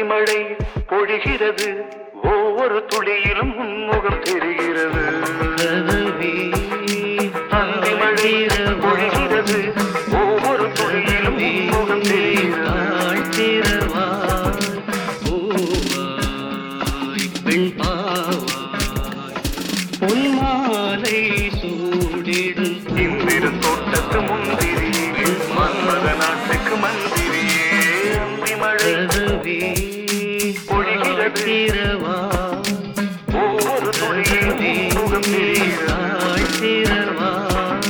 அந்திமழை பொழிகிறது ஒவ்வொரு துளியிலும் உன்முகம் தெரிகிறது கதவே அந்திமழை பொழிகிறது ஒவ்வொரு துளியிலும் உன்முகம் தெரிகிறது தாழ்த்திரவாய் பூவாய் பெண் பாவாய் பொன்மாலை சூடிடும் இந்திர தோட்டத்து முந்திரியே மன்மத நாட்டுக்கு மந்திரியே அந்திமழை கதவே பொழிகிறது. தாழ்த்திரவாய் ஒவ்வொரு துளியிலும் உன்முகம் தெரிகிறது தாழ்த்திரவாய்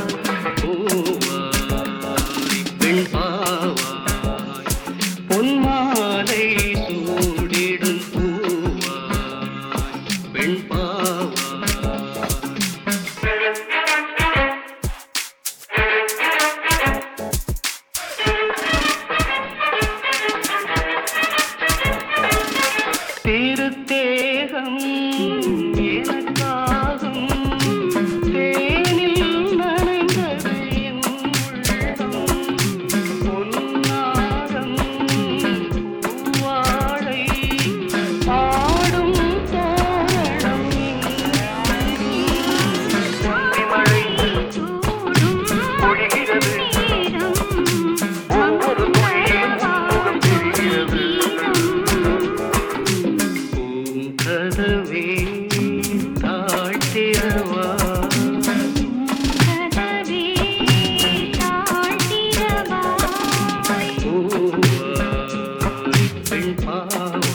பூவாய் பெண் பாவாய் பொன்மாலை சூடிடும் பூவாய் பெண் பாவாய் திருத்தேகம் எனக்காகும் தேனில் நனைந்தது என் உள்ளம் பொன்னாரம் பூவாடை ஆடும் தோரணம் அந்திமழை பொழிகிறது ஒவ்வொரு துளியிலும் உன்முகம் தெரிகிறது பூங்கதவே தாழ்த்திரவா பூவாய் பெண் பாவா